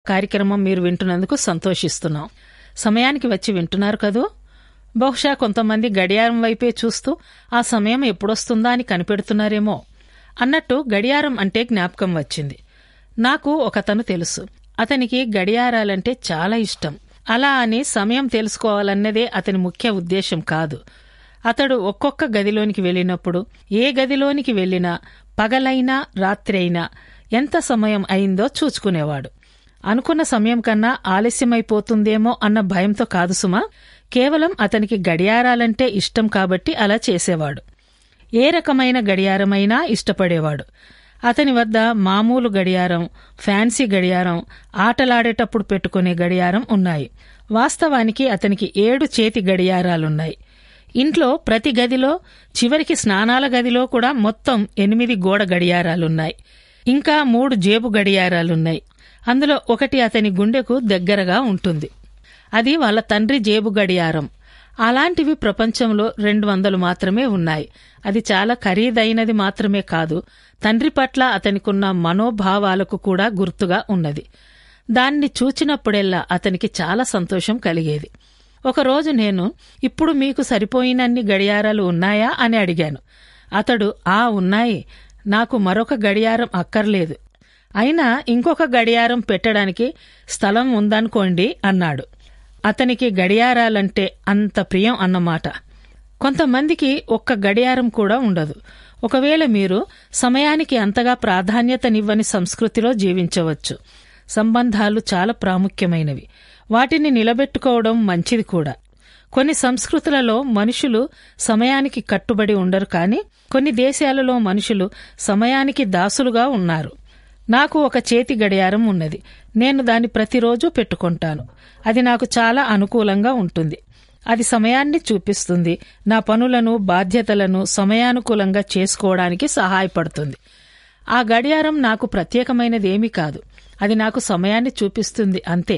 కార్యక్రమం మీరు వింటున్నందుకు సంతోషిస్తున్నాం సమయానికి వచ్చి వింటున్నారు కదూ బహుశా కొంతమంది గడియారం వైపే చూస్తూ ఆ సమయం ఎప్పుడొస్తుందా అని కనిపెడుతున్నారేమో అన్నట్టు గడియారం అంటే జ్ఞాపకం వచ్చింది నాకు ఒకతను తెలుసు అతనికి గడియారాలంటే చాలా ఇష్టం అలా అని సమయం తెలుసుకోవాలన్నదే అతని ముఖ్య ఉద్దేశం కాదు అతడు ఒక్కొక్క గదిలోనికి వెళ్ళినప్పుడు ఏ గదిలోనికి వెళ్ళినా పగలైనా రాత్రి అయినా ఎంత సమయం అయిందో చూచుకునేవాడు అనుకున్న సమయం కన్నా ఆలస్యమైపోతుందేమో అన్న భయంతో కాదు సుమా కేవలం అతనికి గడియారాలంటే ఇష్టం కాబట్టి అలా చేసేవాడు ఏ రకమైన గడియారమైనా ఇష్టపడేవాడు అతని వద్ద మామూలు గడియారం ఫ్యాన్సీ గడియారం ఆటలాడేటప్పుడు పెట్టుకునే గడియారం ఉన్నాయి వాస్తవానికి అతనికి ఏడు చేతి గడియారాలున్నాయి ఇంట్లో ప్రతి గదిలో చివరికి స్నానాల గదిలో కూడా మొత్తం ఎనిమిది గోడ గడియారాలున్నాయి ఇంకా మూడు జేబు గడియారాలున్నాయి అందులో ఒకటి అతని గుండెకు దగ్గరగా ఉంటుంది అది వాళ్ళ తండ్రి జేబు గడియారం అలాంటివి ప్రపంచంలో రెండు వందలు మాత్రమే ఉన్నాయి అది చాలా ఖరీదైనది మాత్రమే కాదు తండ్రి పట్ల అతనికున్న మనోభావాలకు కూడా గుర్తుగా ఉన్నది దాన్ని చూచినప్పుడెల్లా అతనికి చాలా సంతోషం కలిగేది ఒకరోజు నేను ఇప్పుడు మీకు సరిపోయినన్ని గడియారాలు ఉన్నాయా అని అడిగాను అతడు ఆ ఉన్నాయి నాకు మరొక గడియారం అక్కర్లేదు అయినా ఇంకొక గడియారం పెట్టడానికి స్థలం ఉందనుకోండి అన్నాడు అతనికి గడియారాలంటే అంత ప్రియం అన్నమాట కొంతమందికి ఒక్క గడియారం కూడా ఉండదు ఒకవేళ మీరు సమయానికి అంతగా ప్రాధాన్యతనివ్వని సంస్కృతిలో జీవించవచ్చు సంబంధాలు చాలా ప్రాముఖ్యమైనవి వాటిని నిలబెట్టుకోవడం మంచిది కూడా కొన్ని సంస్కృతులలో మనుషులు సమయానికి కట్టుబడి ఉండరు కానీ కొన్ని దేశాలలో మనుషులు సమయానికి దాసులుగా ఉన్నారు నాకు ఒక చేతి గడియారం ఉన్నది నేను దాన్ని ప్రతిరోజు పెట్టుకుంటాను అది నాకు చాలా అనుకూలంగా ఉంటుంది అది సమయాన్ని చూపిస్తుంది నా పనులను బాధ్యతలను సమయానుకూలంగా చేసుకోవడానికి సహాయపడుతుంది ఆ గడియారం నాకు ప్రత్యేకమైనదేమీ కాదు అది నాకు సమయాన్ని చూపిస్తుంది అంతే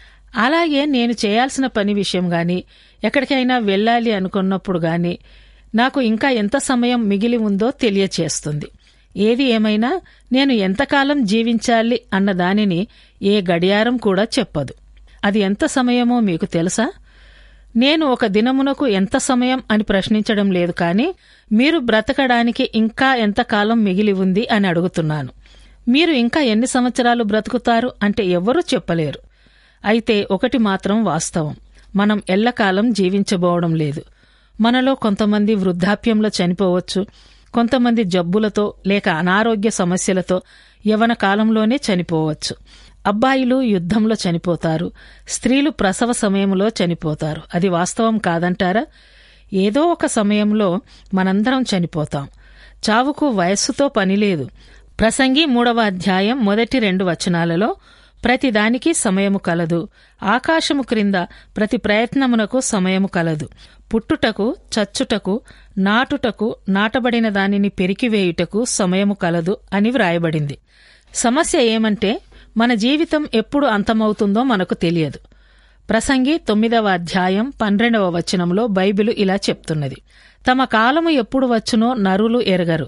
అలాగే నేను చేయాల్సిన పని విషయం గాని ఎక్కడికైనా వెళ్ళాలి అనుకున్నప్పుడు గాని నాకు ఇంకా ఎంత సమయం మిగిలి ఉందో తెలియచేస్తుంది ఏది ఏమైనా నేను ఎంతకాలం జీవించాలి అన్న దానిని ఏ గడియారం కూడా చెప్పదు అది ఎంత సమయమో మీకు తెలుసా నేను ఒక దినమునకు ఎంత సమయం అని ప్రశ్నించడం లేదు కానీ మీరు బ్రతకడానికి ఇంకా ఎంతకాలం మిగిలి ఉంది అని అడుగుతున్నాను మీరు ఇంకా ఎన్ని సంవత్సరాలు బ్రతుకుతారు అంటే ఎవ్వరూ చెప్పలేరు అయితే ఒకటి మాత్రం వాస్తవం మనం ఎల్లకాలం జీవించబోవడం లేదు మనలో కొంతమంది వృద్ధాప్యంలో చనిపోవచ్చు కొంతమంది జబ్బులతో లేక అనారోగ్య సమస్యలతో యవన కాలంలోనే చనిపోవచ్చు అబ్బాయిలు యుద్ధంలో చనిపోతారు స్త్రీలు ప్రసవ సమయంలో చనిపోతారు అది వాస్తవం కాదంటారా ఏదో ఒక సమయంలో మనందరం చనిపోతాం చావుకు వయస్సుతో పనిలేదు ప్రసంగి మూడవ అధ్యాయం మొదటి రెండు వచనాలలో ప్రతిదానికి సమయము కలదు ఆకాశము క్రింద ప్రతి ప్రయత్నమునకు సమయము కలదు పుట్టుటకు చచ్చుటకు నాటుటకు నాటబడిన దానిని పెరికివేయుటకు సమయము కలదు అని వ్రాయబడింది సమస్య ఏమంటే మన జీవితం ఎప్పుడు అంతమవుతుందో మనకు తెలియదు ప్రసంగి తొమ్మిదవ అధ్యాయం పన్నెండవ వచనంలో బైబిలు ఇలా చెప్తున్నది తమ కాలము ఎప్పుడు వచ్చునో నరులు ఎరగరు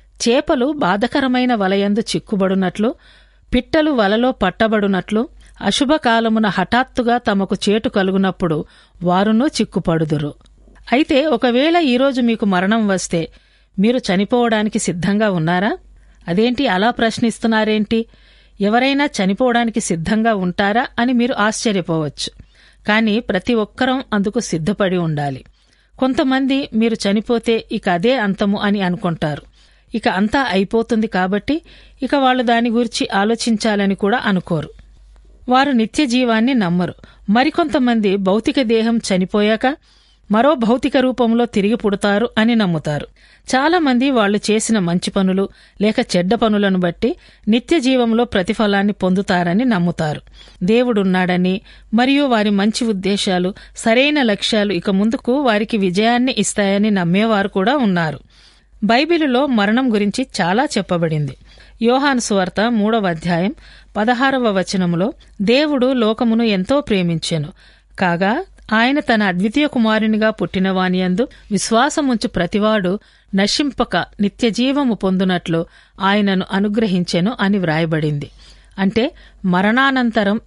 చేపలు బాధకరమైన వలయందు చిక్కుబడునట్లు పిట్టలు వలలో పట్టబడునట్లు అశుభకాలమున హఠాత్తుగా తమకు చేటు కలుగునప్పుడు వారును చిక్కుపడుదురు అయితే ఒకవేళ ఈరోజు మీకు మరణం వస్తే మీరు చనిపోవడానికి సిద్ధంగా ఉన్నారా అదేంటి అలా ప్రశ్నిస్తున్నారేంటి ఎవరైనా చనిపోవడానికి సిద్ధంగా ఉంటారా అని మీరు ఆశ్చర్యపోవచ్చు కానీ ప్రతి ఒక్కరం అందుకు సిద్ధపడి ఉండాలి కొంతమంది మీరు చనిపోతే ఇక అదే అంతము అని అనుకుంటారు ఇక అంతా అయిపోతుంది కాబట్టి ఇక వాళ్ళు దాని గురించి ఆలోచించాలని కూడా అనుకోరు వారు నిత్య జీవాన్ని నమ్మరు మరికొంతమంది భౌతిక దేహం చనిపోయాక మరో భౌతిక రూపంలో తిరిగి పుడతారు అని నమ్ముతారు చాలా మంది వాళ్లు చేసిన మంచి పనులు లేక చెడ్డ పనులను బట్టి నిత్య జీవంలో ప్రతిఫలాన్ని పొందుతారని నమ్ముతారు దేవుడున్నాడని మరియు వారి మంచి ఉద్దేశాలు సరైన లక్ష్యాలు ఇక ముందుకు వారికి విజయాన్ని ఇస్తాయని నమ్మేవారు కూడా ఉన్నారు బైబిలులో మరణం గురించి చాలా చెప్పబడింది యోహాను సువార్త మూడవ అధ్యాయం పదహారవ వచనములో దేవుడు లోకమును ఎంతో ప్రేమించెను కాగా ఆయన తన అద్వితీయ కుమారునిగా పుట్టినవానియందు విశ్వాసముంచు ప్రతివాడు నశింపక నిత్యజీవము పొందునట్లు ఆయనను అనుగ్రహించెను అని వ్రాయబడింది అంటే మరణానంతరం